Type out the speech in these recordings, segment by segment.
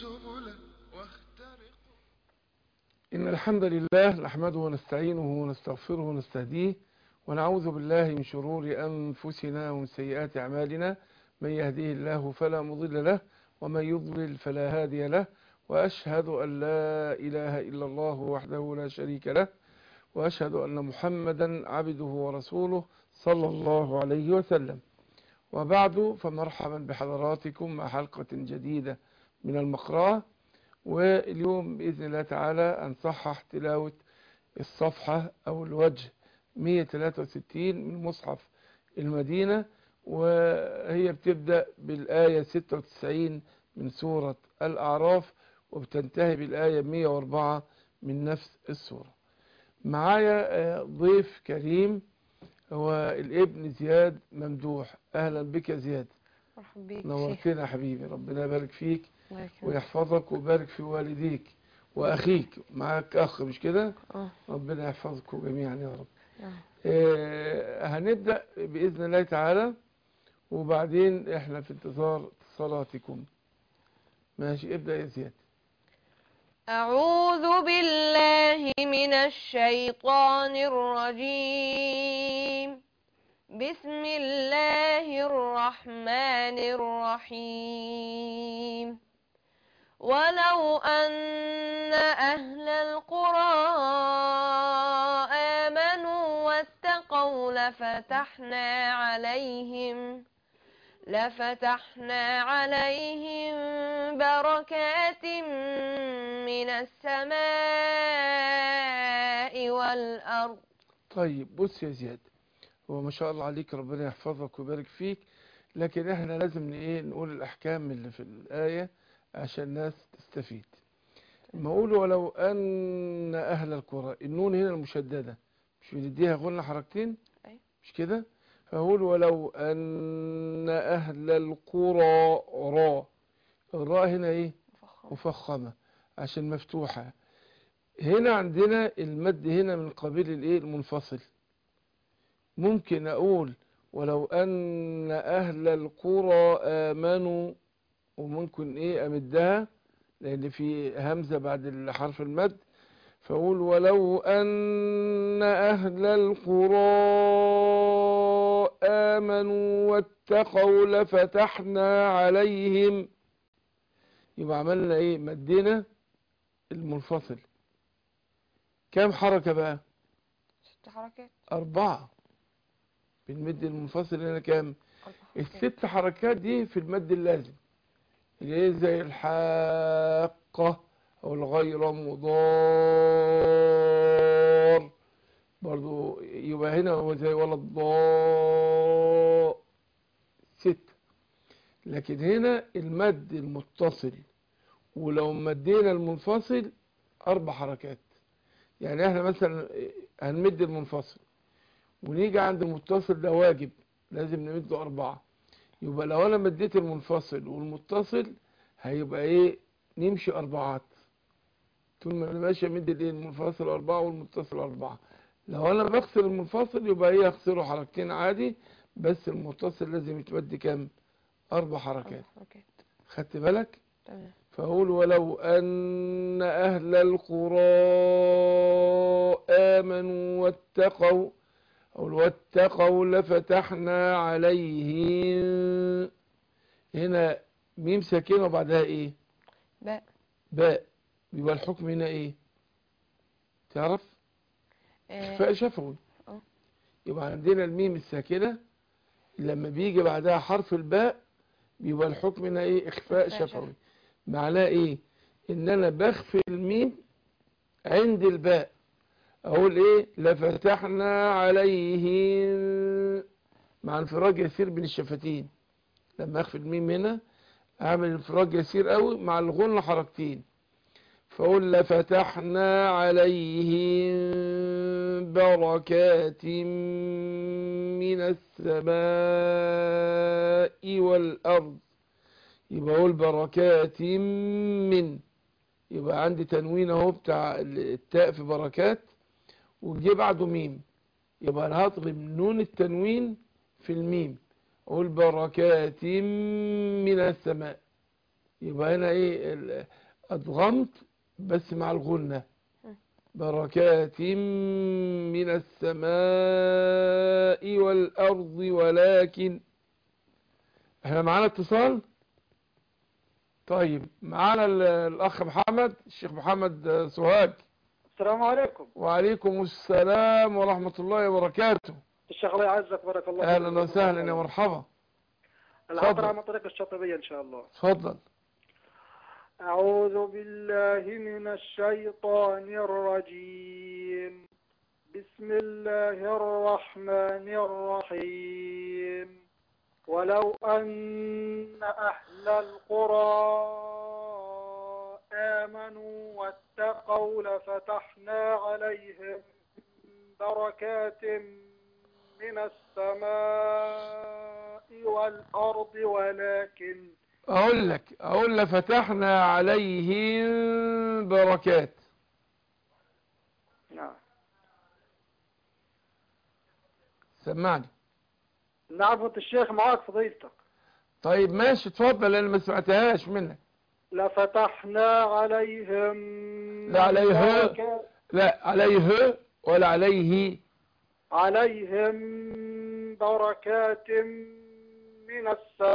سبلا واخترق إن الحمد لله نحمده ونستعينه ونستغفره ونستهديه ونعوذ بالله من شرور أنفسنا ومن سيئات أعمالنا من يهديه الله فلا مضل له ومن يضلل فلا هادي له وأشهد أن لا إله إلا الله وحده لا شريك له وأشهد أن محمدا عبده ورسوله صلى الله عليه وسلم وبعد فمرحبا بحضراتكم مع حلقة جديدة من المقرأة واليوم بإذن الله تعالى هنصحح تلاوة الصفحة أو الوجه 163 من مصحف المدينة وهي بتبدأ بالآية 96 من سورة الأعراف وبتنتهي بالآية 104 من نفس السورة معايا ضيف كريم هو الابن زياد ممدوح أهلا بك يا زياد مرحبا بيك نورتنا يا حبيبي ربنا يبارك فيك الله يكرمك. ويحفظك ويبارك في والديك وأخيك معاك أخ مش كده اه ربنا يحفظكم جميعا يا رب اه آه، هنبدأ بإذن الله تعالى وبعدين احنا في انتظار صلاتكم ماشي ابدأ يا زياد أعوذ بالله من الشيطان الرجيم بسم الله الرحمن الرحيم ولو أن أهل القرى آمنوا واتقوا لفتحنا عليهم لفتحنا عليهم بركات من السماء والأرض طيب بص يا زياد هو ما شاء الله عليك ربنا يحفظك ويبارك فيك لكن احنا لازم ن- ايه نقول الأحكام اللي في الآية عشان الناس تستفيد ما اقول ولو أن أهل القرى النون هنا المشددة مش بنديها غنى حركتين أيوة. مش كده فأقول ولو أن أهل القرى را الراء هنا ايه مفخم. مفخمة عشان مفتوحة هنا عندنا المد هنا من قبيل الايه المنفصل ممكن اقول ولو ان اهل القرى امنوا وممكن ايه امدها لان في همزة بعد حرف المد فاقول ولو ان اهل القرى امنوا واتقوا لفتحنا عليهم يبقى عملنا ايه مدينا المنفصل كام حركة بقى ست حركات أربعة بالمد المنفصل هنا كام أربع حركات الست حركات دي في المد اللازم اللي هي زي الحاقة أو الغير مضار برضو يبقى هنا هو زي ولا الضاء ست لكن هنا المد المتصل ولو مدينا المنفصل أربع حركات يعني احنا مثلا هنمد المنفصل ونيجي عند المتصل ده واجب لازم نمده أربعة يبقى لو أنا مديت المنفصل والمتصل هيبقى إيه نمشي أربعات طول ما أنا ماشي أمد الإيه المنفصل أربعة والمتصل أربعة لو أنا بكسر المنفصل يبقى إيه أخسره حركتين عادي بس المتصل لازم يتمد كام أربع حركات أربع حركات خدت بالك تمام فأقول ولو أن أهل القرى آمنوا واتقوا أو واتقوا لفتحنا عليهم هنا ميم ساكنة وبعدها إيه باء باء يبقى الحكم هنا إيه تعرف آه، إخفاء شفوي آه. يبقى عندنا الميم الساكنة لما بيجي بعدها حرف الباء بيبقى الحكم هنا إيه إخفاء إخفاء شفوي شفوي. معناه ايه ان انا بخفي الميم عند الباء اقول ايه لفتحنا عليهم مع انفراج يسير بين الشفتين لما اخفي الميم هنا اعمل انفراج يسير قوي مع الغنة حركتين فاقول لفتحنا عليهم بركات من السماء والارض يبقى اقول بركات من يبقى عندي تنوين اهو بتاع التاء في بركات وجي بعده ميم يبقى انا هضرب نون التنوين في الميم اقول بركات من السماء يبقى هنا ايه ال- ادغمت بس مع الغنة م. بركات من السماء والأرض ولكن احنا معانا اتصال طيب معانا ال- الأخ محمد الشيخ محمد آه، سوهاج السلام عليكم وعليكم السلام ورحمة الله وبركاته الشيخ الله يعزك بارك الله أهلا فيك. وسهلا يا مرحبا العبر تفضل. عن طريق الشاطبية إن شاء الله اتفضل أعوذ بالله من الشيطان الرجيم بسم الله الرحمن الرحيم ولو أن أهل القرى آمنوا واتقوا لفتحنا عليهم بركات من السماء والأرض ولكن اقول لك اقول لفتحنا عليهم بركات نعم سمعني نعم فضيلة الشيخ معاك فضيلتك طيب ماشي اتفضل انا ما سمعتهاش منك لفتحنا عليهم لا عليه. بركات- لا عليه ولا عليه عليهم بركات من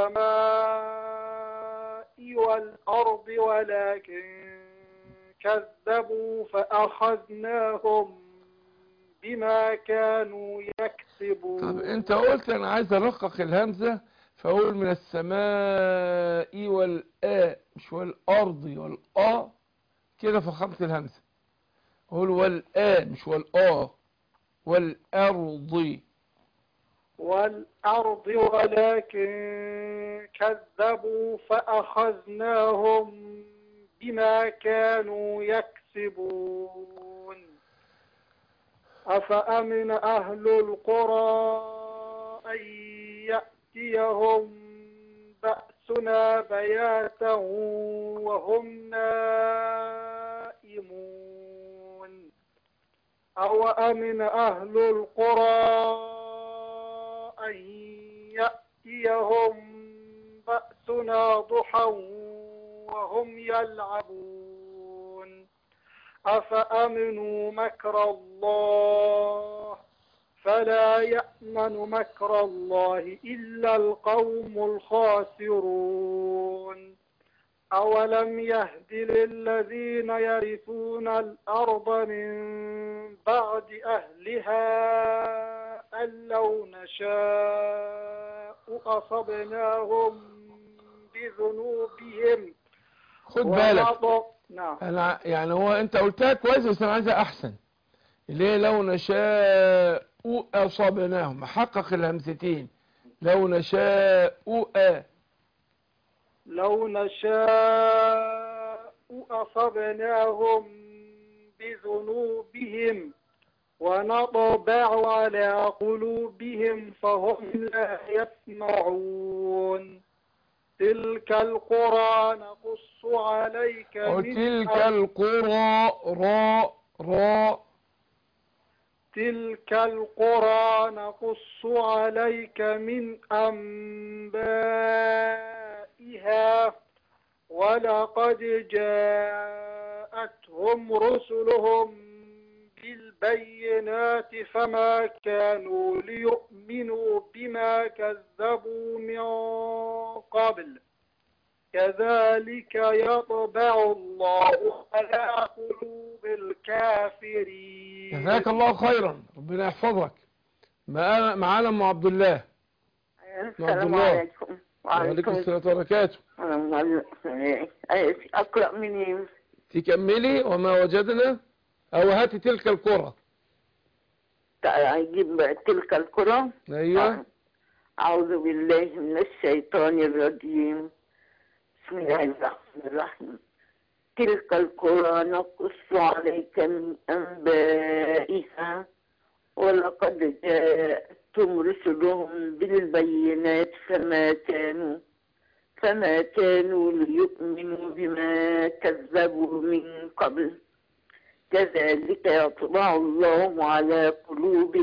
السماء والأرض ولكن كذبوا فأخذناهم بما كانوا يكسبون طب انت قلت انا عايز ارقق الهمزة فاقول من السماء والآ مش والارض والآ كده فخمت الهمزة اقول والآ مش والآ والأرض والأرض ولكن كذبوا فأخذناهم بما كانوا يكسبون أفأمن أهل القرى أن يأتيهم بأسنا بياتا وهم نائمون أو أمن أهل القرى أن يأتيهم بأسنا ضحى وهم يلعبون أفأمنوا مكر الله فلا يأمن مكر الله إلا القوم الخاسرون أولم يهد للذين يرثون الأرض من بعد أهلها أن لو نشاء أصبناهم بذنوبهم خد بالك ونض- نعم انا يعني هو انت قلتها كويس بس انا عايزها احسن ليه لو نشاء اصابناهم حقق الهمزتين لو نشاء أ لو نشاء أصبناهم بذنوبهم ونطبع على قلوبهم فهم لا يسمعون تلك القرى نقص عليك من وتلك أن- القرى را را تلك القرى نقص عليك من أنبائها ولقد جاءتهم رسلهم بالبينات فما كانوا ليؤمنوا بما كذبوا من قبل كذلك يطبع الله على قلوب الكافرين جزاك الله خيرا ربنا يحفظك معانا معانا ام عبد الله السلام الله. عليكم وعليكم السلام وبركاته أقرأ مني تكملي وما وجدنا او هاتي تلك القرى أجيب تلك القرى ايوه أعوذ بالله من الشيطان الرجيم بسم الله الرحمن الرحيم تلك القرى نقص عليك من أنبائها ولقد جاءتهم رسلهم بالبينات فما كانوا فما كانوا ليؤمنوا بما كذبوا من قبل كذلك يطبع الله على قلوب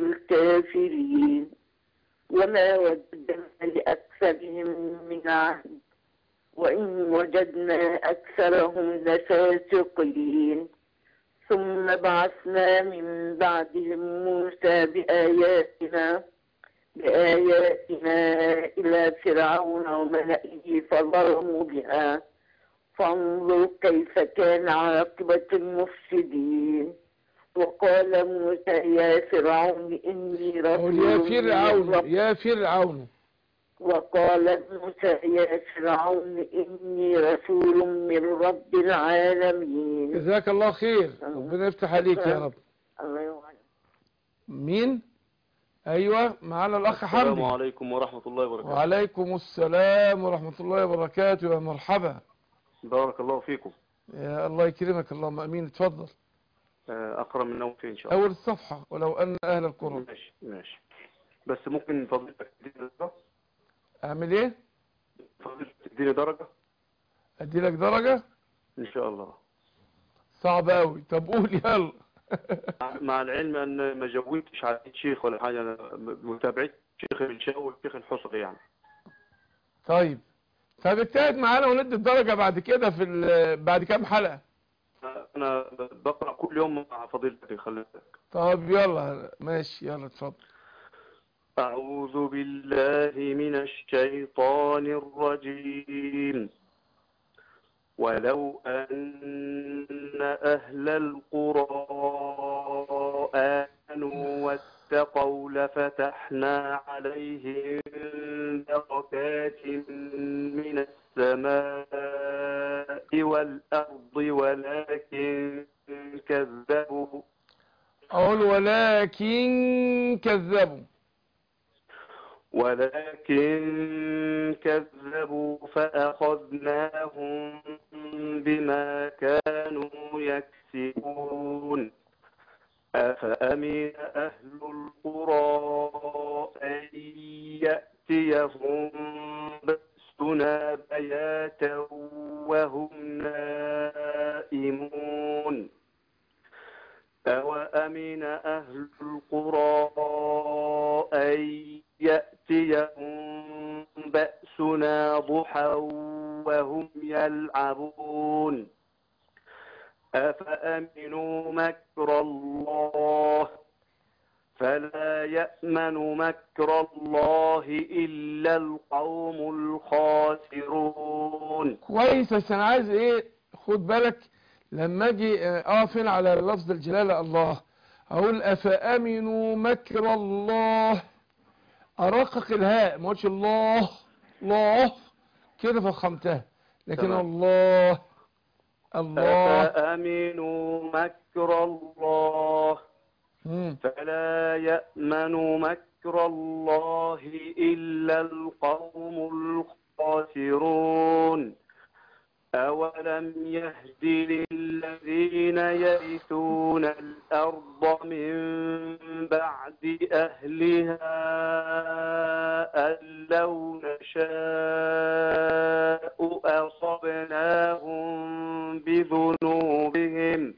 الكافرين وما وجدنا لأكثرهم من عهد وإن وجدنا أكثرهم لفاسقين ثم بعثنا من بعدهم موسى بآياتنا بآياتنا إلى فرعون وملئه فظلموا بها فانظر كيف كان عاقبة المفسدين وقال موسى يا فرعون إني قول رسول يا من فرعون رب يا فرعون وقال موسى يا فرعون إني رسول من رب العالمين جزاك الله خير ربنا يفتح عليك يا رب الله يوعد. مين ايوه معانا الاخ السلام حمدي عليكم ورحمة الله وبركاته وعليكم السلام ورحمة الله وبركاته يا مرحبا بارك الله فيكم يا الله يكرمك اللهم امين اتفضل آه، أقرأ من نوم إن شاء الله اول الصفحة ولو ان اهل القرى ماشي ماشي بس ممكن فضيلتك تديني درجة اعمل ايه فضيلتك تديني درجة ادي لك درجة إن شاء الله صعب قوي طب قول يلا مع العلم أن ما جودتش على شيخ ولا حاجة أنا متابعت شيخ الشاوي والشيخ الحصري يعني طيب طب اجتهد معانا وندي الدرجة بعد كده في ال- بعد كام حلقة أنا بقرأ كل يوم مع فضيلتك خلي بالك طب يلا ماشي يلا اتفضل أعوذ بالله من الشيطان الرجيم ولو أن أهل القرى آمنوا واتقوا لفتحنا عليهم بركات من السماء والأرض ولكن كذبوا اقول ولكن كذبوا ولكن كذبوا فأخذناهم بما كانوا يكسبون أفأمن أهل القرى أن يأتيهم بأسنا بياتا وهم نائمون أوأمن أهل القرى أن يأتيهم بأسنا ضحى وهم يلعبون أفأمنوا مكر الله فلا يأمن مكر الله إلا القوم الخاسرون كويس بس انا عايز ايه خد بالك لما اجي آه، اقف هنا على لفظ الجلالة الله اقول افامنوا مكر الله ارقق الهاء ما اقولش الله الله كده فخمتها لكن تمام. الله الله أفأمنوا مكر الله مم. فلا يأمن مكر الله إلا القوم الخاسرون أولم يهد للذين يرثون الأرض من بعد أهلها أن لو نشاء أصبناهم بذنوبهم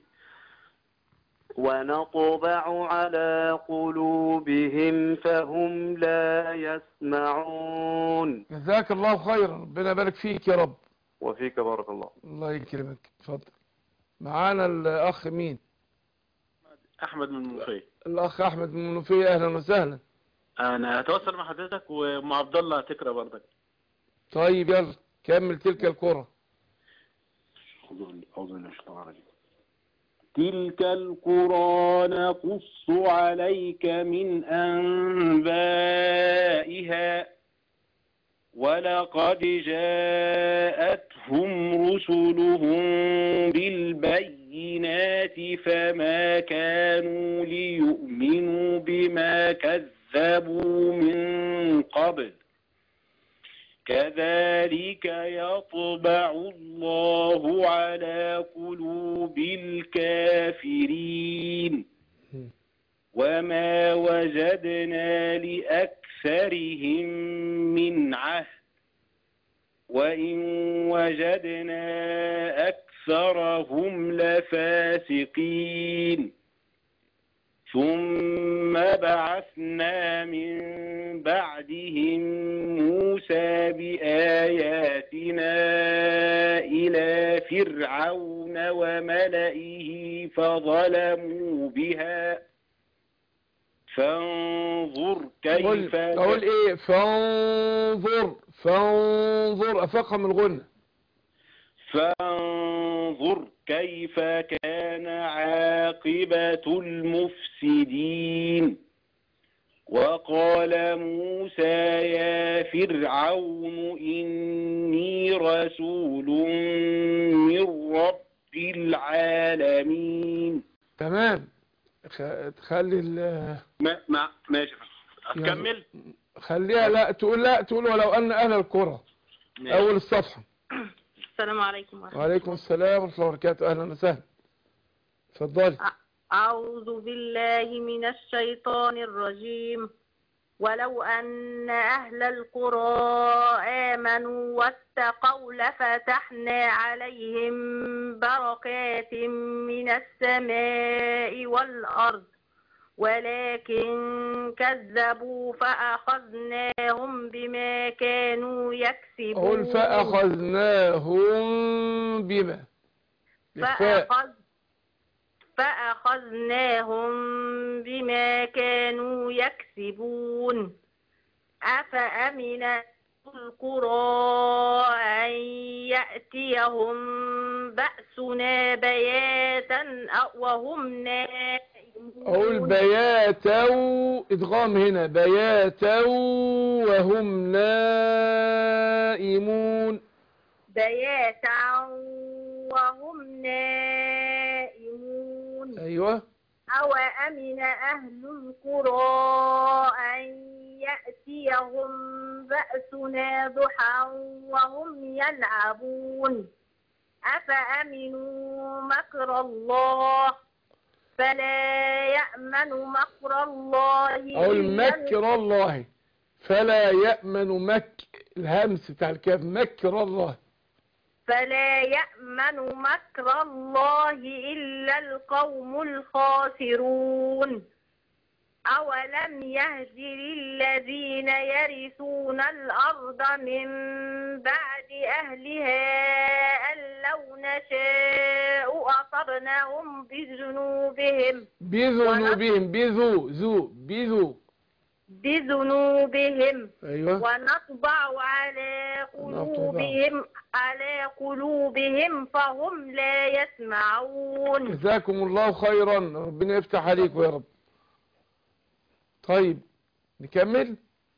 ونطبع على قلوبهم فهم لا يسمعون جزاك الله خيرا ربنا يبارك فيك يا رب وفيك بارك الله الله يكرمك اتفضل معانا الاخ مين احمد من المنوفيه الاخ احمد من المنوفيه اهلا وسهلا انا هتواصل مع حضرتك ومع عبد الله هتقرا برضك طيب يلا كمل تلك الكرة أعوذ بالله من الشيطان الرجيم تلك القرى نقص عليك من أنبائها ولقد جاءتهم رسلهم بالبينات فما كانوا ليؤمنوا بما كذبوا من قبل كذلك يطبع الله على قلوب الكافرين وما وجدنا لأكثرهم من عهد وإن وجدنا أكثرهم لفاسقين ثم بعثنا من بعدهم موسى بآياتنا إلى فرعون وملئه فظلموا بها فانظر قول كيف اقول ايه فانظر فانظر افقهم الغنة فانظر كيف كان عاقبة المفسدين وقال موسى يا فرعون إني رسول من رب العالمين تمام خ- تخلي ال- ما ما ماشي يلا. أكمل خليها لا تقول لا تقول ولو ان اهل القرى اول الصفحة السلام عليكم ورحمة وعليكم السلام ورحمة الله وبركاته اهلا وسهلا اتفضلي أعوذ بالله من الشيطان الرجيم ولو أن أهل القرى آمنوا واتقوا لفتحنا عليهم بركات من السماء والأرض ولكن كذبوا فأخذناهم بما كانوا يكسبون اقول فاخذناهم بما بالفاء فأخذ فأخذناهم بما كانوا يكسبون أفأمن أهل القرى أن يأتيهم بأسنا بياتا أو- وهم اقول نائمون بياتا ادغام هنا بياتا وهم نائمون بياتا وهم نائمون ايوه أو أمن أهل القرى أن يأتيهم بأسنا ضحى وهم يلعبون أفأمنوا مكر الله فلا يأمن مكر الله اقول إلا مكر الله فلا يأمن مك الهمس بتاع الكاف مكر الله فلا يأمن مكر الله إلا القوم الخاسرون أولم يهد للذين يرثون الأرض من بعد أهلها أن لو نشاء أصبناهم بذنوبهم بذنوبهم بذو ذو بذو بذنوبهم ايوه ونطبع على قلوبهم على قلوبهم فهم لا يسمعون جزاكم الله خيرا ربنا يفتح عليكم يا رب طيب نكمل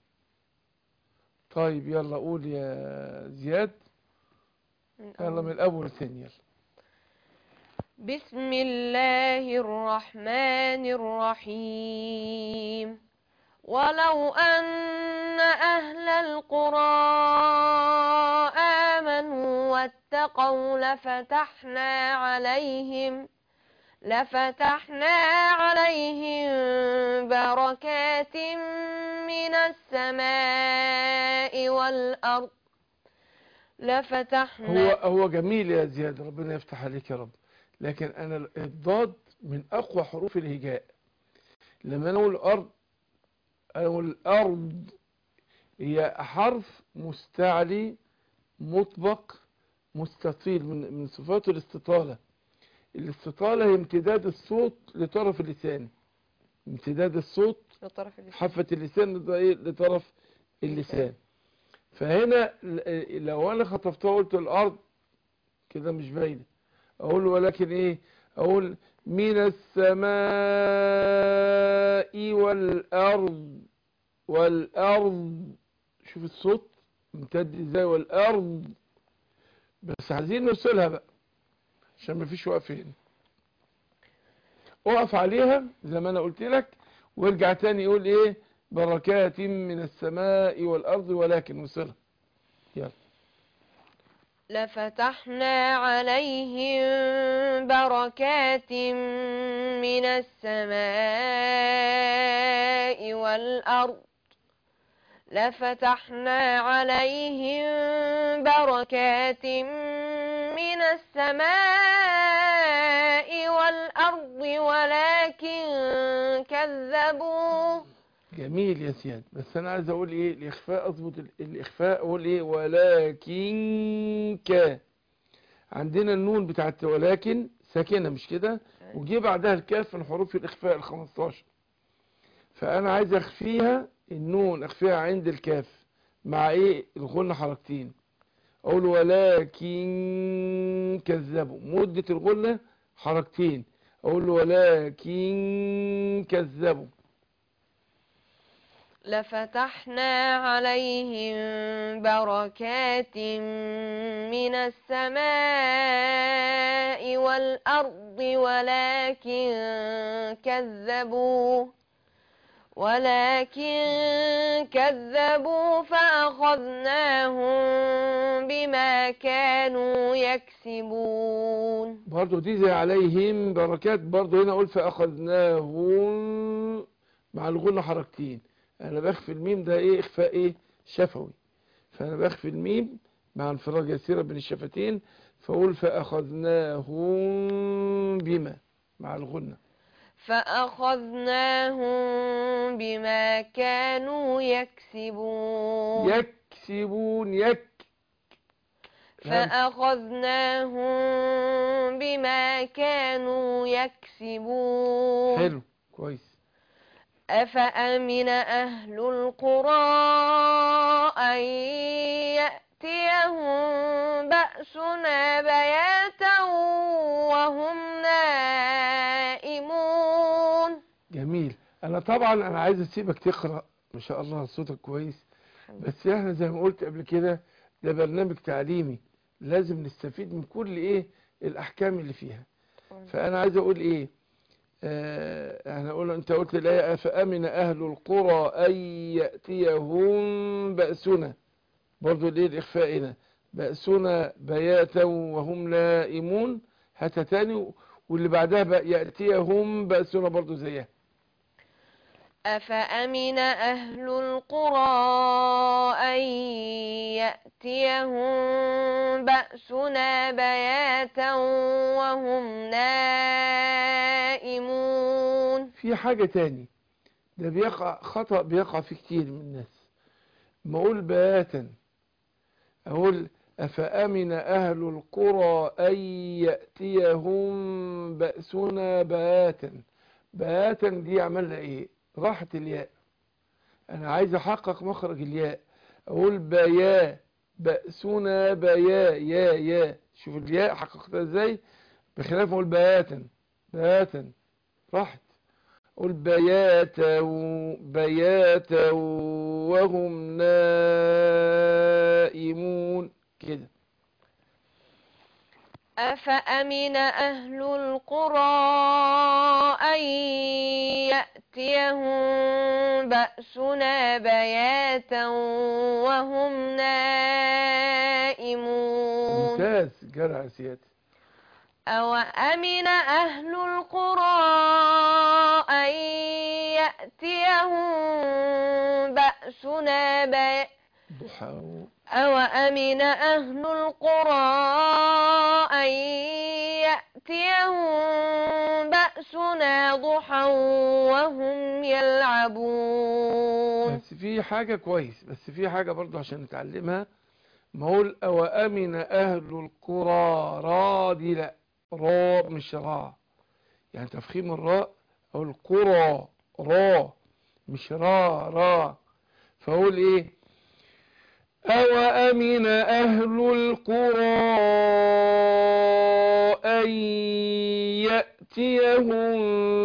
طيب يلا قول يا زياد يلا من الاول ثاني يلا بسم الله الرحمن الرحيم ولو أن أهل القرى آمنوا واتقوا لفتحنا عليهم لفتحنا عليهم بركات من السماء والأرض لفتحنا هو هو جميل يا زياد ربنا يفتح عليك يا رب لكن انا الضاد من اقوى حروف الهجاء لما انا اقول الارض انا اقول الارض هي حرف مستعلي مطبق مستطيل من من صفاته الاستطالة الاستطالة هي امتداد الصوت لطرف اللسان امتداد الصوت لطرف اللسان حافة اللسان لط- إيه؟ لطرف اللسان فهنا ل- لو انا خطفتها وقلت الارض كده مش باينه اقول ولكن ايه اقول من السماء والارض والارض شوف الصوت امتد ازاي والارض بس عايزين نوصلها بقى عشان مفيش وقف هنا اقف عليها زي ما انا قلت لك وارجع تاني يقول ايه بركات من السماء والارض ولكن وصلها يلا لفتحنا عليهم بركات من السماء والأرض لفتحنا عليهم بركات من السماء والأرض ولكن كذبوا جميل يا سياد بس انا عايز اقول ايه الاخفاء اظبط ال- الاخفاء اقول ايه ولكن ك عندنا النون بتاعت ولكن ساكنه مش كده وجي بعدها الكاف من حروف الاخفاء ال 15 فانا عايز اخفيها النون اخفيها عند الكاف مع ايه الغنة حركتين اقول ولكن كذبوا مدة الغنة حركتين اقول ولكن كذبوا لفتحنا عليهم بركات من السماء والأرض ولكن كذبوا ولكن كذبوا فأخذناهم بما كانوا يكسبون برضو دي زي عليهم بركات برضو هنا اقول فاخذناهم مع الغنة حركتين انا بخفي الميم ده ايه اخفاء ايه شفوي فانا بخفي الميم مع انفراج يسيرة بين الشفتين فاقول فاخذناهم بما مع الغنة فأخذناهم بما كانوا يكسبون يكسبون يك فأخذناهم بما كانوا يكسبون حلو كويس أفأمن أهل القرى أن يأتيهم بأسنا بياتا وهم نائمون جميل انا طبعا انا عايز اسيبك تقرا ما شاء الله صوتك كويس بس احنا زي ما قلت قبل كده ده برنامج تعليمي لازم نستفيد من كل ايه الاحكام اللي فيها فانا عايز اقول ايه آه احنا قلنا انت قلت الايه فامن اهل القرى ان ياتيهم باسنا برضو الايه الاخفاء هنا باسنا بياتا وهم نائمون هاتها تاني واللي بعدها بقى ياتيهم باسنا برضو زيها أفأمن أهل القرى أن يأتيهم بأسنا بياتا وهم نائمون في حاجة تاني ده بيقع خطأ بيقع في كتير من الناس ما اقول بياتا اقول افامن اهل القرى ان ياتيهم باسنا بياتا بياتا دي عملنا ايه راحت الياء انا عايز احقق مخرج الياء اقول بيا باسنا بيا يا يا شوف الياء حققتها ازاي بخلاف اقول بياتا بياتا راحت قل بياتا بياتا وهم نائمون كده أفأمن أهل القرى أن يأتيهم بأسنا بياتا وهم نائمون ممتاز جرع سيادة أوأمن أهل القرى أن يأتيهم بأسنا بي ضحى أوأمن أهل القرى أن يأتيهم بأسنا ضحى وهم يلعبون بس في حاجة كويس بس في حاجة برضو عشان نتعلمها ما اقول أوأمن أهل القرى را دي لا را مش را يعني تفخيم الراء أو القرى را مش را را فأقول إيه أوأمن أهل القرى أن يأتيهم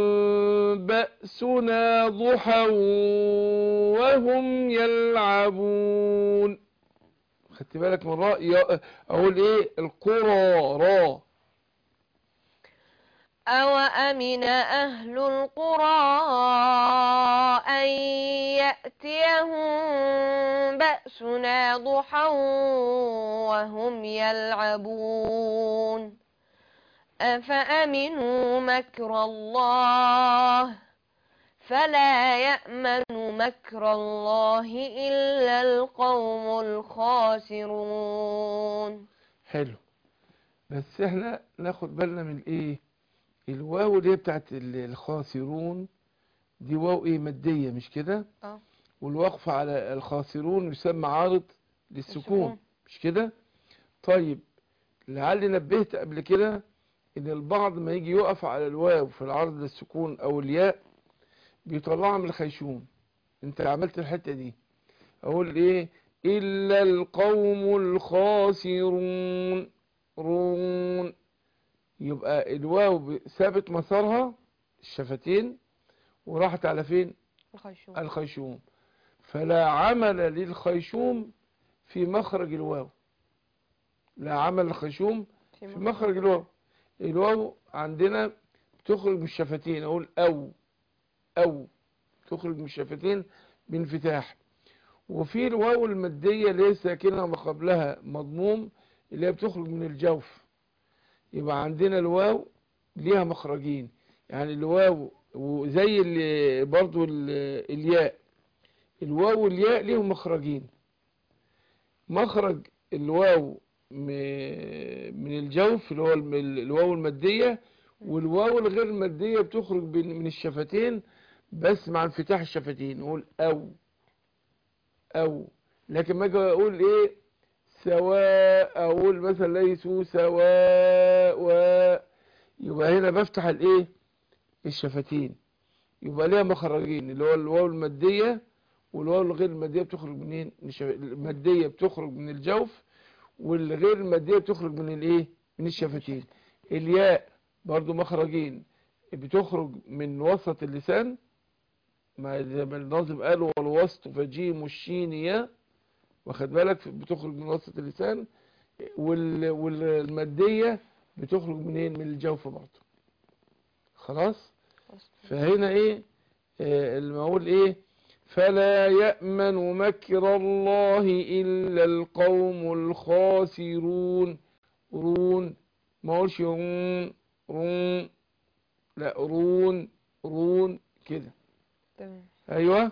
بأسنا ضحى وهم يلعبون خدت بالك من راء يا- أقول إيه القرى را أوأمن أهل القرى أن يأتيهم بأسنا ضحى وهم يلعبون أفأمنوا مكر الله فلا يأمن مكر الله إلا القوم الخاسرون حلو بس احنا ناخد بالنا من ايه الواو اللي هي بتاعت ال- الخاسرون دي واو ايه مادية مش كده اه والوقف على الخاسرون يسمى عارض للسكون السكون. مش كده طيب لعلي نبهت قبل كده ان البعض ما يجي يقف على الواو في العرض للسكون او الياء بيطلعها من الخيشوم انت عملت الحتة دي اقول ايه الا القوم الخاسرون رون يبقى الواو ب- ثابت مسارها الشفتين وراحت على فين الخيشوم الخيشوم فلا عمل للخيشوم في مخرج الواو لا عمل للخيشوم في مخرج الواو الواو عندنا بتخرج من الشفتين اقول او او تخرج من الشفتين بانفتاح وفي الواو المادية اللي هي ساكنة ما قبلها مضموم اللي هي بتخرج من الجوف يبقى عندنا الواو ليها مخرجين يعني الواو وزي ال- برضو ال- الياء الواو والياء ليهم مخرجين مخرج الواو م- من الجوف اللي هو الم- الواو المادية والواو الغير المادية بتخرج بين- من الشفتين بس مع انفتاح الشفتين نقول أو أو لكن ما اجي أقول إيه سواء أقول مثلا ليسوا سواء و يبقى هنا بفتح الإيه الشفتين يبقى ليها مخرجين اللي هو الواو المادية والواو الغير المادية بتخرج منين من الشف... المادية بتخرج من الجوف والغير المادية بتخرج من الايه من الشفتين الياء برضو مخرجين بتخرج من وسط اللسان ما زي ما الناظم قال والوسط فجيم الشين ياء واخد بالك بتخرج من وسط اللسان وال... والمادية بتخرج منين من الجوف برضو خلاص فهنا ايه آه المقول ايه فلا يأمن مكر الله إلا القوم الخاسرون رون ما اقولش رون رون لا رون رون كده تمام ايوه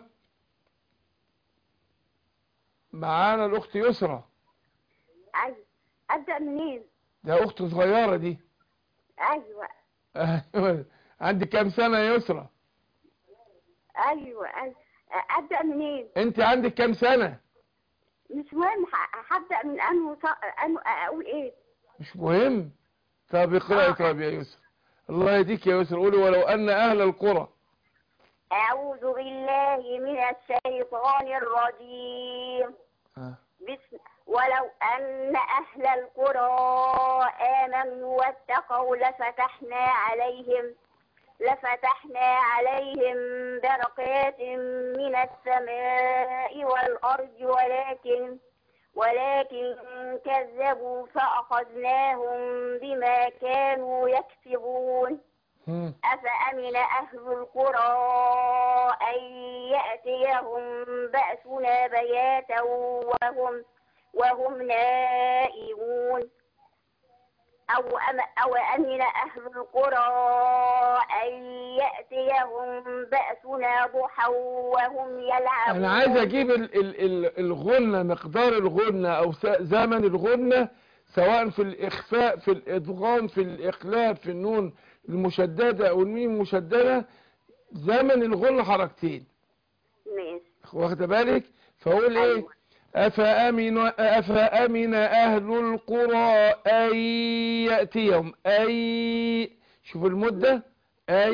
معانا الاخت يسرى أيوة أبدأ منين؟ ده اخت صغيرة دي أيوة ايوه عندك كام سنة يا يسرى أيوة أيوة أبدأ منين؟ انت عندك كام سنة مش مهم ه- هبدأ من أنه ص- أنه أقول إيه؟ مش مهم طب اقرأي آه. طب يا يسرى الله يهديك يا يسرى قولي ولو أن أهل القرى أعوذ بالله من الشيطان الرجيم آه. بسم ولو أن أهل القرى آمنوا واتقوا لفتحنا عليهم لفتحنا عليهم بركات من السماء والأرض ولكن ولكن كذبوا فأخذناهم بما كانوا يكسبون مم. أفأمن أهل القرى أن يأتيهم بأسنا بياتا وهم وهم نائمون أو أم أو أمن أهل القرى أن يأتيهم بأسنا ضحى وهم يلعبون أنا عايز أجيب ال ال ال الغنة مقدار الغنة أو س- زمن الغنة سواء في الإخفاء في الإدغام في الإقلاب في النون المشددة أو الميم المشددة زمن الغنة حركتين ماشي واخد بالك فأقول إيه أيوة. أفأمن, أفأمن أهل القرى أن يأتيهم أي شوف المدة أن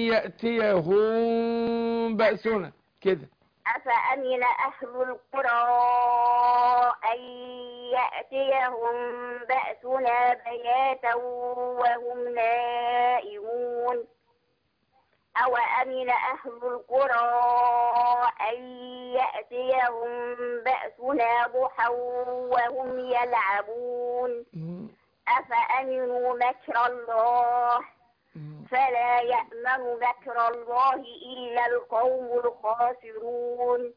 يأتيهم بأسنا كده أفأمن أهل القرى أن يأتيهم بأسنا بياتا وهم نائمون أو أمن أهل القرى أن يأتيهم بأسنا ضحى وهم يلعبون مم. أفأمنوا مكر الله مم. فلا يأمن مكر الله إلا القوم الخاسرون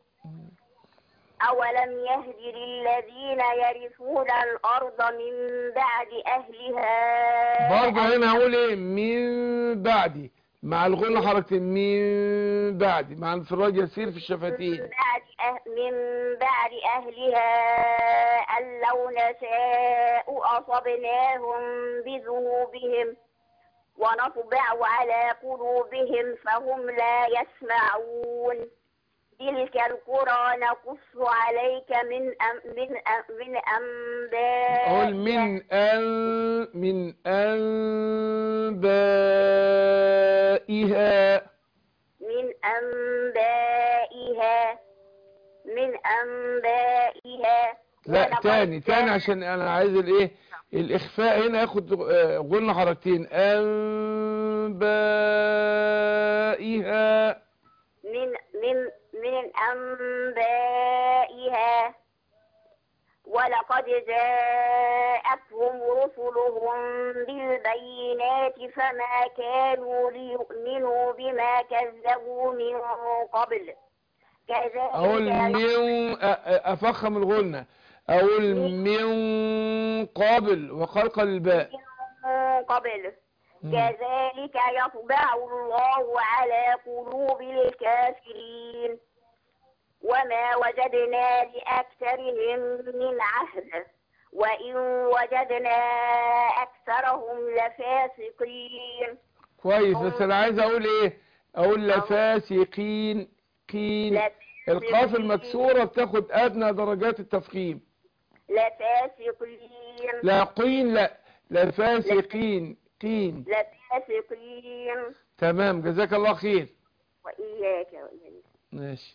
أولم يهد للذين يرثون الأرض من بعد أهلها برضه هنا هقول ايه من بعد مع الغنة حركتين من بعد مع انفراج يسير في من الشفتين بعد أه من بعد أهلها أن لو نشاء أصبناهم بذنوبهم ونطبع على قلوبهم فهم لا يسمعون تلك القرى نقص عليك من أم من أم من أنباء قول من أن من أنبائها من أنبائها من أنبائها لا ولقد تاني تاني كان- عشان انا عايز الايه الاخفاء هنا ياخد آه، غن حركتين انبائها من من من أنبائها ولقد جاءتهم رسلهم بالبينات فما كانوا ليؤمنوا بما كذبوا من قبل اقول كذلك من أ- أ- افخم الغنة اقول من قبل وقلقل الباء من قبل مم. كذلك يطبع الله على قلوب الكافرين وما وجدنا لأكثرهم من عهد وإن وجدنا أكثرهم لفاسقين كويس بس انا عايز اقول ايه اقول لفاسقين قين القاف المكسورة بتاخد ادنى درجات التفخيم لفاسقين لا قين لا لفاسقين قين لفاسقين تمام جزاك الله خير وإياك وإياك ماشي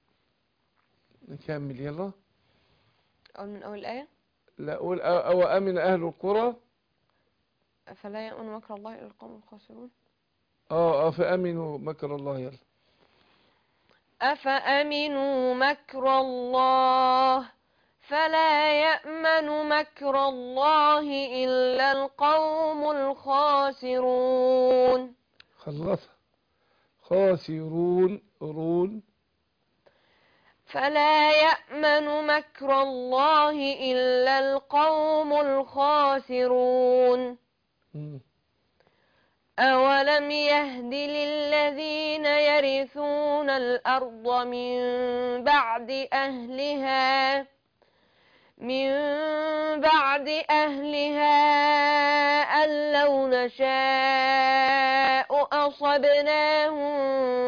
نكمل يلا أو من أول الآية لا أقول أ- أو أمن أهل القرى فلا يأمن مكر الله إلا القوم الخاسرون اه اه فأمنوا مكر الله يلا أفأمنوا مكر الله فلا يأمن مكر الله إلا القوم الخاسرون خلصها خاسرون رون فلا يأمن مكر الله إلا القوم الخاسرون مم. أولم يهد للذين يرثون الأرض من بعد أهلها من بعد أهلها أن لو نشاء أصبناهم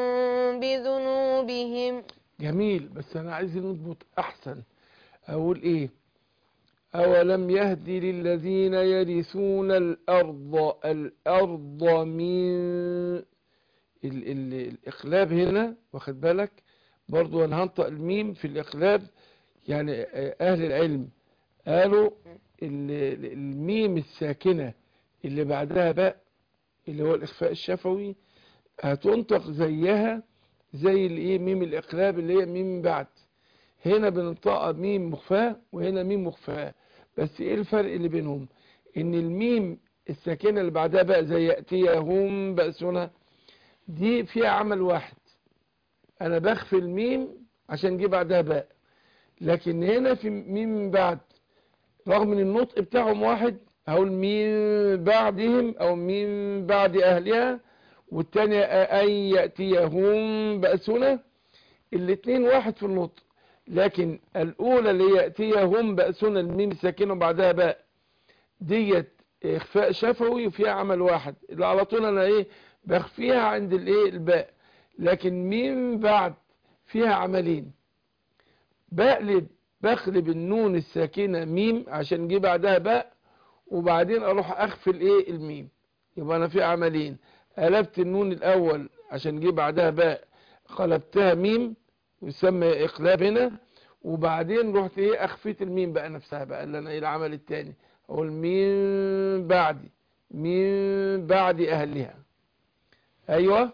بذنوبهم جميل بس أنا عايز نضبط أحسن أقول إيه أولم يهدي للذين يرثون الأرض الأرض من ال ال الإقلاب هنا واخد بالك برضو أنا هنطق الميم في الإقلاب يعني آه، أهل العلم قالوا ال- ال- الميم الساكنة اللي بعدها باء اللي هو الإخفاء الشفوي هتنطق زيها زي الايه ميم الإقلاب اللي هي ميم بعد هنا بننطقها ميم مخفاة وهنا ميم مخفاة بس ايه الفرق اللي بينهم ان الميم الساكنة اللي بعدها بقى زي يأتيهم بأسنا دي فيها عمل واحد انا بخفي الميم عشان جه بعدها باء لكن هنا في ميم من بعد رغم ان النطق بتاعهم واحد هقول من بعدهم او من بعد اهلها والتانية ان يأتيهم بأسنا الاتنين واحد في النطق لكن الاولى اللي يأتيهم بأسنا الميم ساكنه بعدها باء ديت اخفاء شفوي وفيها عمل واحد اللي على طول انا ايه بخفيها عند الايه الباء لكن ميم بعد فيها عملين بقلب بقلب النون الساكنة ميم عشان جه بعدها باء وبعدين اروح اخفي الايه الميم يبقى انا في عملين قلبت النون الاول عشان جه بعدها باء قلبتها ميم يسمى اقلاب هنا وبعدين رحت ايه اخفيت الميم بقى نفسها بقى اللي انا ايه العمل التاني اقول من بعد من بعد اهلها ايوه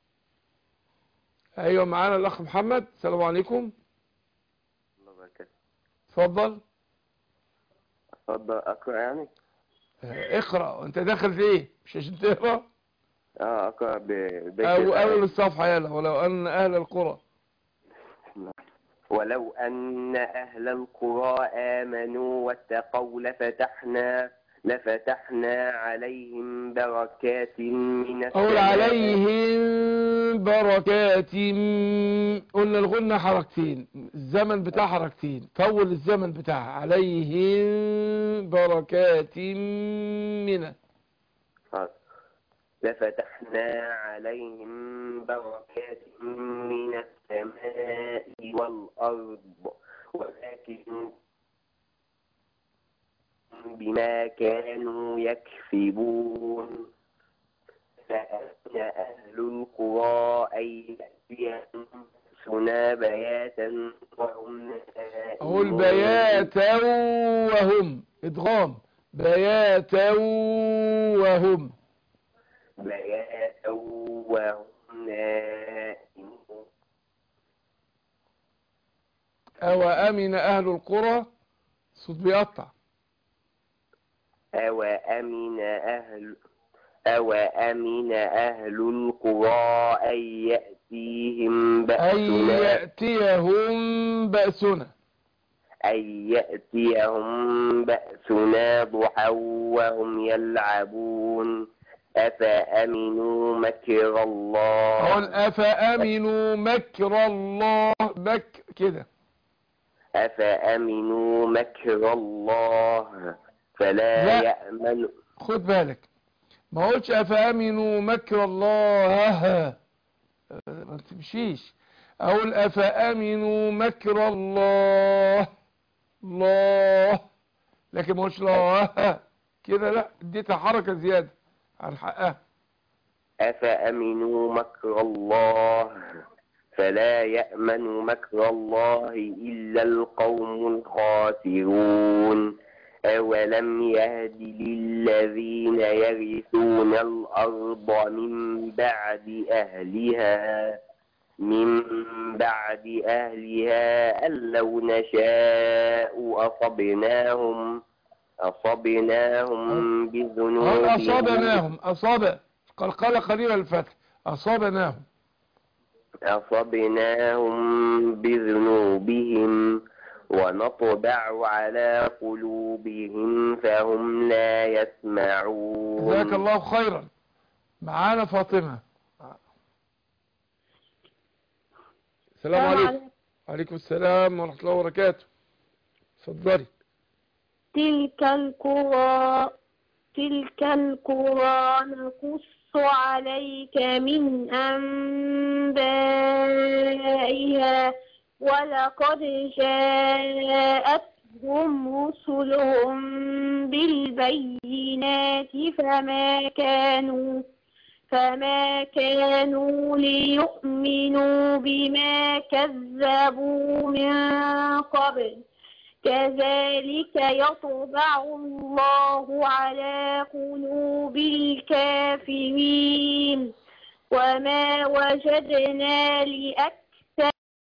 ايوه معانا الاخ محمد السلام عليكم الله وبركاته اتفضل اتفضل اقرا يعني آه، اقرا انت داخل في ايه مش عشان تقرا اه اقرا ب- بيت او الآية. اول الصفحه يلا ولو ان اهل القرى ولو أن أهل القرى آمنوا واتقوا لفتحنا لفتحنا عليهم بركات من أقول السماء عليهم بركات قلنا الغنة حركتين الزمن بتاع حركتين طول الزمن بتاعها عليهم بركات من آه. لفتحنا عليهم بركات من السماء والأرض ولكن بما كانوا يكسبون فأمن أهل القرى أن يأتيهم بأسنا بياتا وهم أقول نائمون. بياتا وهم إدغام بياتا وهم بياتا وهم نائمون أو أمن أهل القرى صوت بيقطع أو أمن أهل أو أمن أهل القرى أن يأتيهم أن بأسنا يأتيهم بأسنا أن يأتيهم بأسنا ضحى وهم يلعبون أفأمنوا مكر الله أقول أفأمنوا مكر الله مك كده أفأمنوا مكر الله فلا لا. يأمن خد بالك ما قلتش أفأمنوا مكر الله ما تمشيش أقول أفأمنوا مكر الله الله لكن ما قلتش الله كده لا اديتها حركة زيادة عن حقها أفأمنوا مكر الله فلا يأمن مكر الله إلا القوم الخاسرون أولم يهد للذين يرثون الأرض من بعد أهلها من بعد أهلها أن لو نشاء أصبناهم أصبناهم قال بذنوبهم أصابناهم أصاب قلقل قليل الفتح أصابناهم أصبناهم بذنوبهم ونطبع على قلوبهم فهم لا يسمعون جزاك الله خيرا معانا فاطمة السلام عليكم وعليكم السلام ورحمة الله وبركاته اتفضلي تلك القرى تلك القرى نقص عليك من أنبائها ولقد جاءتهم رسلهم بالبينات فما كانوا فما كانوا ليؤمنوا بما كذبوا من قبل كذلك يطبع الله على قلوب الكافرين وما وجدنا لأكثرهم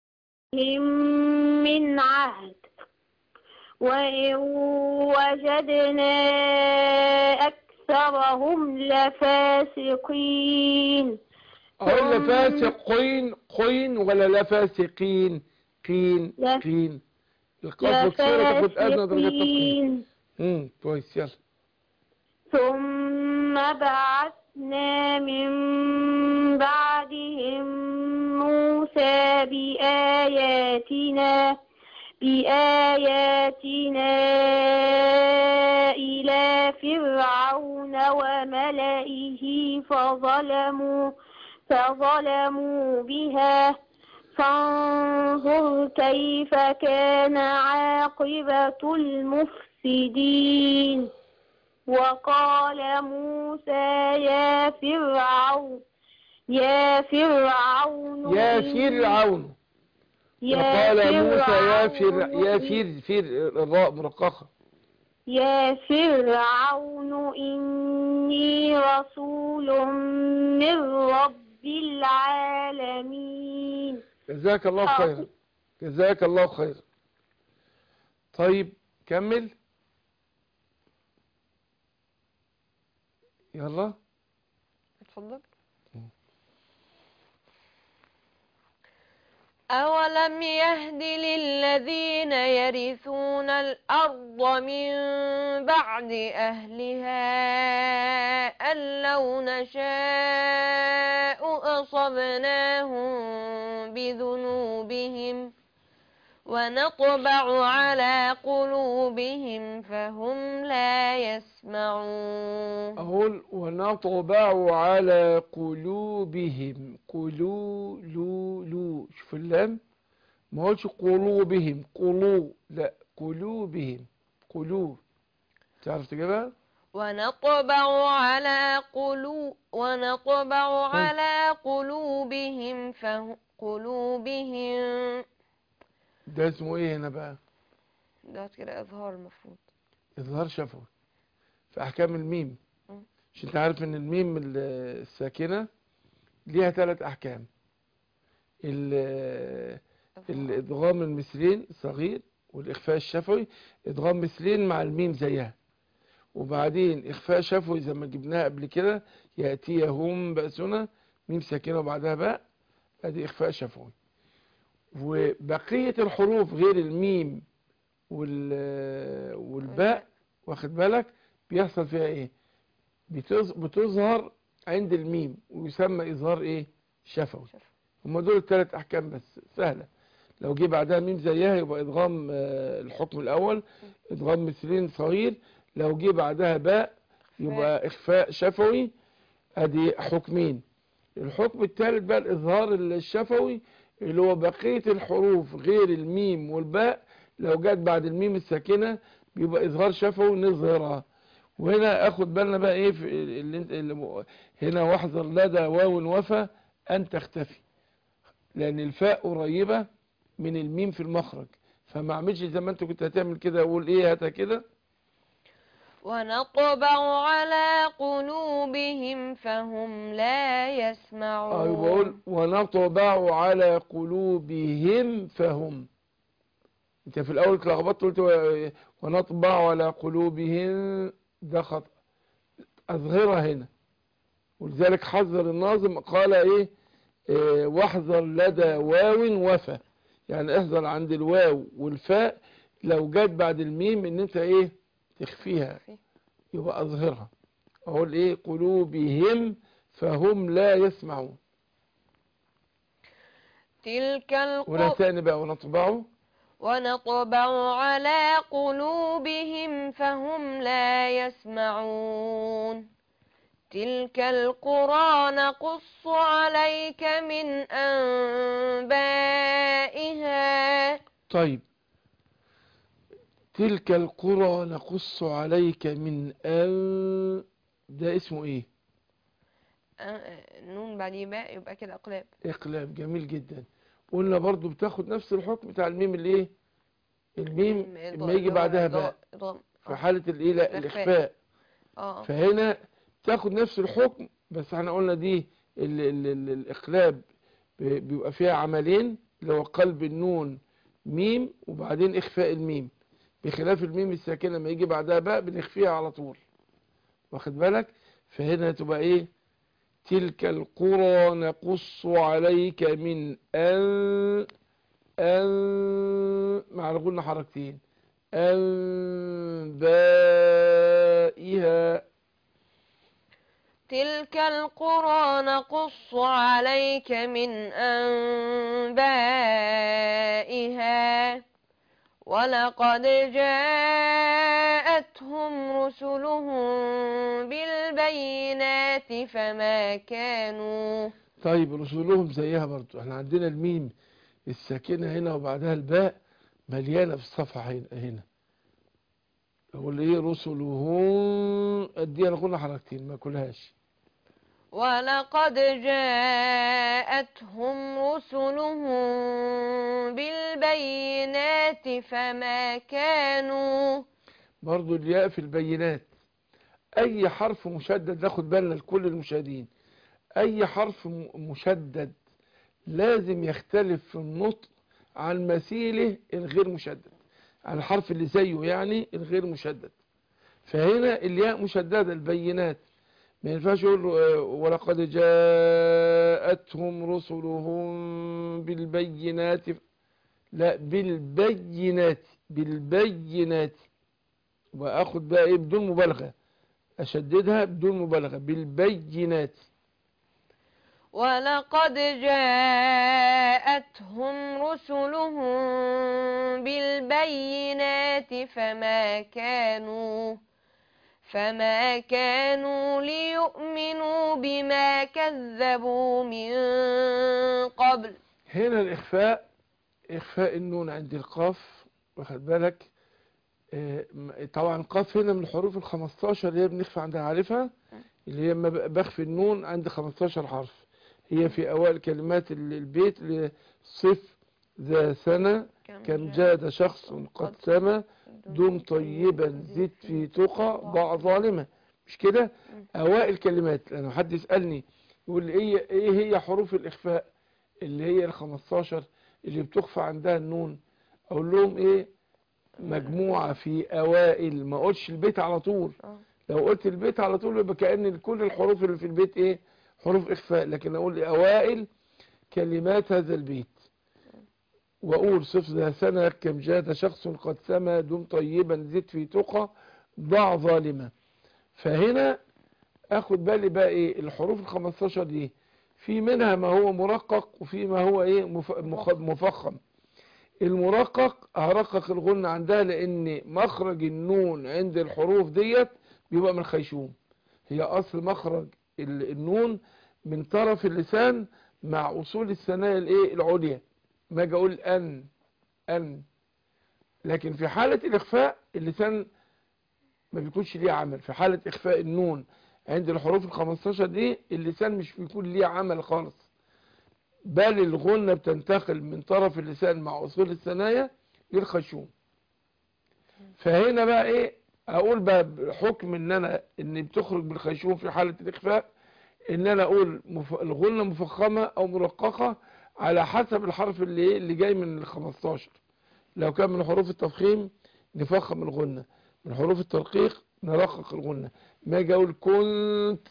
من عهد وإن وجدنا أكثرهم لفاسقين أقول لفاسقين قين ولا لفاسقين قين لا. قين القاف مكسورة تاخد أدنى درجة تفخيم لفاسقين امم كويس يلا ثم بعثنا من بعدهم موسى بآياتنا بآياتنا إلى فرعون وملئه فظلموا فظلموا بها فانظر كيف كان عاقبة المفسدين وقال موسى يا فرعون يا فرعون يا إن- فرعون يا وقال موسى يا فر فرعون يا فر فر الراء مرققة يا فرعون إني رسول من رب العالمين جزاك الله آه. خيرا جزاك الله خيرا طيب كمل يلا اتفضل أولم يهد للذين يرثون الأرض من بعد أهلها أن لو نشاء أصبناهم بذنوبهم ونطبع على قلوبهم فهم لا يسمعون أقول ونطبع على قلوبهم قلو لو لو شوف اللام ما قولش قلوبهم قلو لا قلوبهم قلوب تعرف تجيبها ونطبع على قلوب ونطبع على قلوبهم فهم قلوبهم ده اسمه ايه هنا بقى ده كده إظهار المفروض إظهار شفوي في أحكام الميم مم. مش أنت عارف إن الميم ال- الساكنة ليها ثلاث أحكام ال- الإدغام المثلين صغير والإخفاء الشفوي إدغام مثلين مع الميم زيها وبعدين إخفاء شفوي زي ما جبناها قبل كده يأتيهم بأسنا ميم ساكنة وبعدها باء أدي إخفاء شفوي وبقية الحروف غير الميم وال والباء واخد بالك بيحصل فيها ايه بتظ- بتظهر عند الميم ويسمى إظهار ايه شفوي شفوي. هم دول الثلاث أحكام بس سهلة لو جه بعدها ميم زيها يبقى إدغام آه، الحكم الأول إدغام مثلين صغير لو جه بعدها باء يبقى إخفاء شفوي أدي حكمين الحكم الثالث بقى الإظهار الشفوي اللي هو بقية الحروف غير الميم والباء لو جت بعد الميم الساكنة بيبقى إظهار شفوي نظهرها وهنا أخد بالنا بقى إيه في اللي انت اللي م- هنا واحذر لدى واو وفى أن تختفي لأن الفاء قريبة من الميم في المخرج فما اعملش زي ما انت كنت هتعمل كده اقول ايه هاتها كده ونطبع على قلوبهم فهم لا اه يبقى يسمعون اقول ونطبع على قلوبهم فهم انت في الاول اتلخبطت قلت و- ونطبع على قلوبهم ده خطأ اظهرها هنا ولذلك حذر الناظم قال ايه اه واحذر لدى واو وفى يعني احذر عند الواو والفاء لو جت بعد الميم ان انت ايه تخفيها يبقى اظهرها اقول ايه قلوبهم فهم لا يسمعون تلك ولا القرى تاني بقى ونطبعه ونطبع على قلوبهم فهم لا يسمعون تلك القرى نقص عليك من أنبائها طيب تلك القرى نقص عليك من أن ده اسمه ايه أ- نون بعد باء يبقى كده أقلاب اقلاب جميل جدا قلنا برضو بتاخد نفس الحكم بتاع الميم اللي ايه الميم لما يجي بعدها باء في حالة الايه لا الإخفاء. الاخفاء اه فهنا تاخد نفس الحكم بس احنا قلنا دي ال ال ال الاقلاب ب- بيبقى فيها عملين اللي هو قلب النون ميم وبعدين اخفاء الميم بخلاف الميم الساكنه لما يجي بعدها باء بنخفيها على طول واخد بالك فهنا تبقى ايه تلك القرى نقص عليك من أن أن مع الغنى حركتين أنبائها تلك القرى نقص عليك من أنبائها ولقد جاءتهم رسلهم بالبينات فما كانوا طيب رسولهم زيها برضو احنا عندنا الميم الساكنة هنا وبعدها الباء مليانة في الصفحة هنا هنا اقول ايه رسلهم اديها نقولنا حركتين ما كلهاش ولقد جاءتهم رسلهم بالبينات فما كانوا برضو الياء في البينات اي حرف مشدد ناخد بالنا لكل المشاهدين اي حرف م- مشدد لازم يختلف في النطق عن مثيله الغير مشدد عن الحرف اللي زيه يعني الغير مشدد فهنا الياء مشددة البينات ما ينفعش يقول له، آه، ولقد جاءتهم رسلهم بالبينات لا بالبينات بالبينات واخد بقى ايه بدون مبالغة اشددها بدون مبالغة بالبينات ولقد جاءتهم رسلهم بالبينات فما كانوا فما كانوا ليؤمنوا بما كذبوا من قبل هنا الإخفاء إخفاء النون عند القاف واخد بالك آه، م- طبعا القاف هنا من الحروف ال 15 اللي هي بنخفى عندها عارفها اللي هي لما ب- بخفي النون عند 15 حرف هي في أوائل كلمات ال- البيت اللي صف ذا سنة كم جاد شخص قد سما دم طيبا زد في تقى ضع ظالمة مش كده أوائل كلمات لأنه حد يسألني يقول لي إيه, إيه هي حروف الإخفاء اللي هي ال 15 اللي بتخفى عندها النون أقول لهم إيه مجموعة في أوائل ما أقولش البيت على طول آه. لو قلت البيت على طول يبقى كأن كل الحروف اللي في البيت إيه حروف إخفاء لكن أقول أوائل كلمات هذا البيت وأقول صف ذا سنة كم جاد شخص قد سما دم طيبا زد في تقى ضع ظالما فهنا اخد بالي بقى ايه الحروف ال 15 دي في منها ما هو مرقق وفي ما هو ايه مف- مخ- مفخم المرقق هرقق الغنة عندها لان مخرج النون عند الحروف ديت بيبقى من الخيشوم هي اصل مخرج ال- النون من طرف اللسان مع اصول الثنايا الايه العليا ما اجي اقول ان ان لكن في حالة الاخفاء اللسان ما بيكونش ليه عمل في حالة اخفاء النون عند الحروف ال 15 دي اللسان مش بيكون ليه عمل خالص بل الغنة بتنتقل من طرف اللسان مع اصول الثنايا للخشوم فهنا بقى ايه اقول بقى بحكم ان انا ان بتخرج بالخيشوم في حالة الاخفاء ان انا اقول مف... الغنة مفخمة او مرققة على حسب الحرف اللي إيه؟ اللي جاي من ال 15 لو كان من حروف التفخيم نفخم الغنة من حروف الترقيق نرقق الغنة ما اجي اقول كنت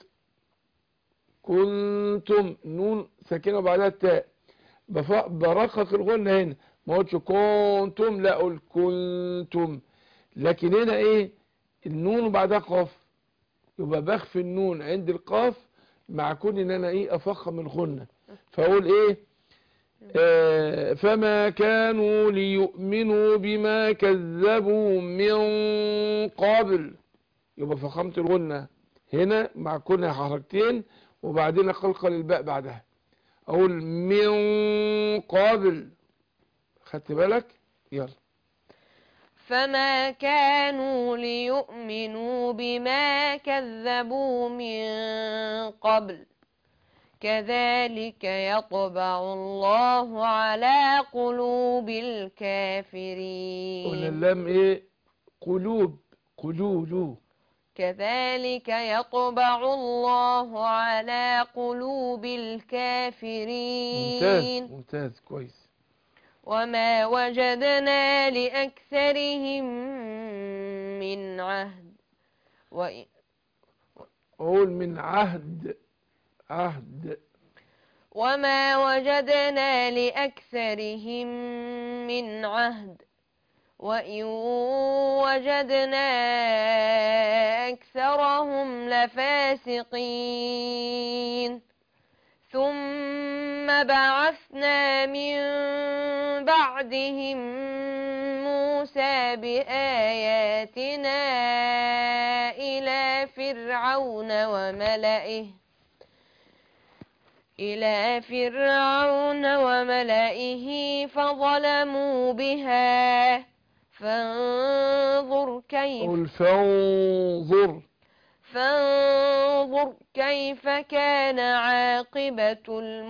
كنتم نون ساكنة وبعدها التاء بف- برقق الغنة هنا ما قلتش كنتم لا اقول كنتم لكن هنا ايه النون وبعدها قاف يبقى بخفي النون عند القاف مع كون ان انا ايه افخم الغنة فاقول ايه آه، فما كانوا ليؤمنوا بما كذبوا من قبل يبقى فخمت الغنة هنا مع كونها حركتين وبعدين اقلقل الباء بعدها اقول من قبل خدت بالك يلا فما كانوا ليؤمنوا بما كذبوا من قبل كذلك يطبع الله على قلوب قلنا الكافرين اللام ايه قلوب قلوب كذلك يطبع الله على قلوب ممتاز الكافرين ممتاز كويس وما وجدنا لأكثرهم من عهد وإن اقول من عهد عهد وما وجدنا لأكثرهم من عهد وإن وجدنا أكثرهم لفاسقين ثم بعثنا من بعدهم موسى بآياتنا إلى فرعون وملئه إلى فرعون وملئه فظلموا بها فانظر كيف قل فانظر فانظر كيف كان عاقبة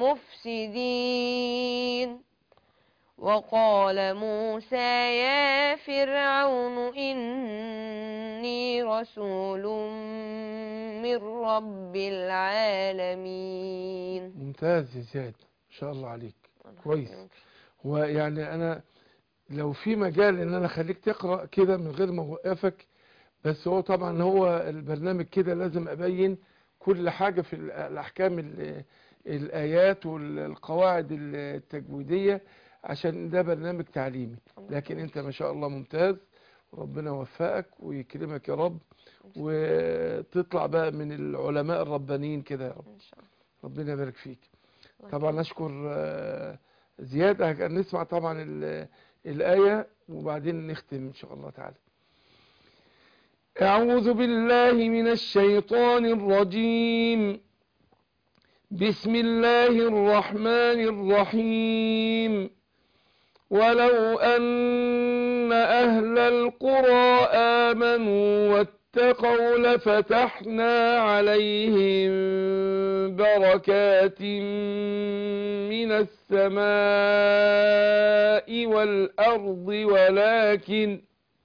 المفسدين وقال موسى يا فرعون إني رسول من رب العالمين ممتاز يا زياد ما شاء الله عليك كويس هو يعني انا لو في مجال ان انا اخليك تقرا كده من غير ما اوقفك بس هو طبعا هو البرنامج كده لازم ابين كل حاجه في ال- الاحكام ال- الايات والقواعد التجويديه عشان ده برنامج تعليمي لكن انت ما شاء الله ممتاز وربنا يوفقك ويكرمك يا رب وتطلع بقى من العلماء الربانيين كده يا رب إن شاء الله ربنا يبارك فيك طبعا نشكر آه، زياد هك- نسمع طبعا ال- الآية وبعدين نختم إن شاء الله تعالى أعوذ بالله من الشيطان الرجيم بسم الله الرحمن الرحيم ولو أن أهل القرى آمنوا واتقوا لفتحنا عليهم بركات من السماء والأرض ولكن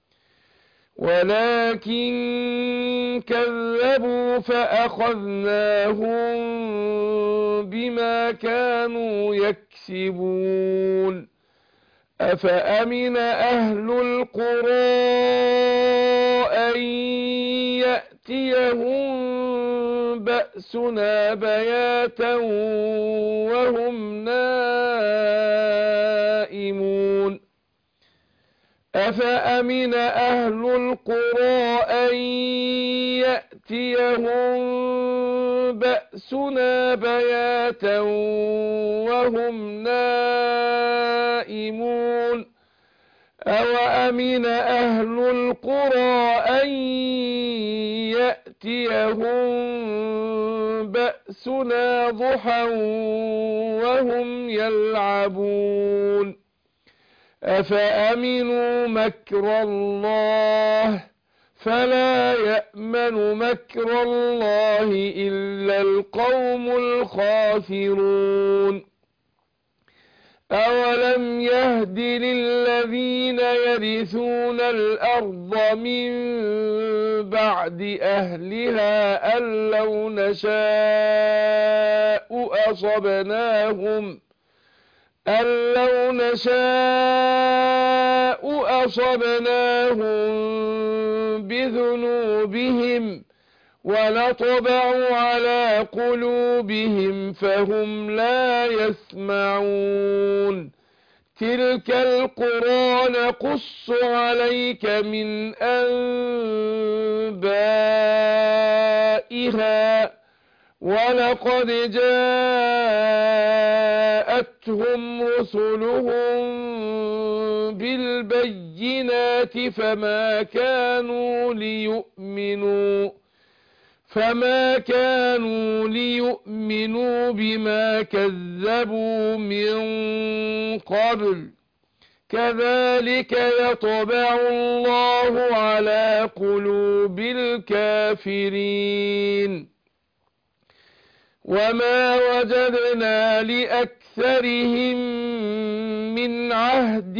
ولكن كذبوا فأخذناهم بما كانوا يكسبون أفأمن أهل القرى أن يأتيهم بأسنا بياتا وهم نائمون أفأمن أهل القرى أن يأتيهم بأسنا بياتا وهم نائمون أوأمن أهل القرى أن يأتيهم بأسنا ضحى وهم يلعبون أفأمنوا مكر الله فلا يأمن مكر الله إلا القوم الخاسرون أولم يهد للذين يرثون الأرض من بعد أهلها أن لو نشاء أصبناهم أن لو نشاء أصبناهم بذنوبهم ونطبع على قلوبهم فهم لا يسمعون تلك القرى نقص عليك من أنبائها ولقد جاءتهم رسلهم بالبينات فما كانوا ليؤمنوا فما كانوا ليؤمنوا بما كذبوا من قبل كذلك يطبع الله على قلوب الكافرين وما وجدنا لأكثرهم من عهد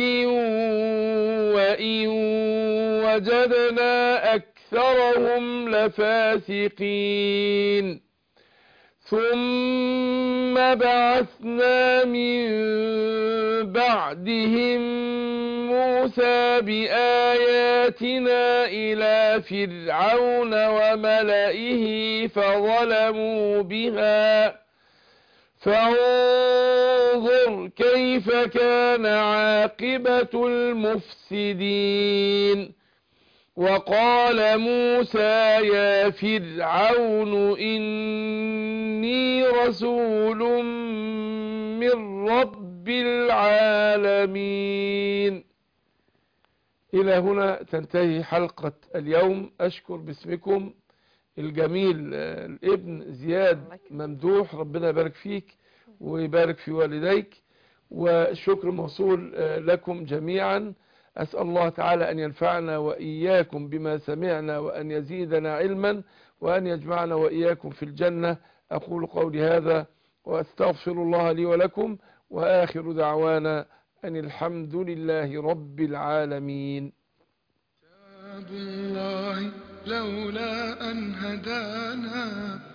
وإن وجدنا أكثرهم لفاسقين ثم بعثنا من بعدهم موسى بآياتنا إلى فرعون وملئه فظلموا بها فانظر كيف كان عاقبة المفسدين وقال موسى يا فرعون إني رسول من رب العالمين إلى هنا تنتهي حلقة اليوم أشكر باسمكم الجميل آه، الابن زياد ممدوح ربنا يبارك فيك ويبارك في والديك والشكر موصول آه، لكم جميعا أسأل الله تعالى أن ينفعنا وإياكم بما سمعنا وأن يزيدنا علما وأن يجمعنا وإياكم في الجنة أقول قولي هذا وأستغفر الله لي ولكم وآخر دعوانا أن الحمد لله رب العالمين كتاب الله لولا أن هدانا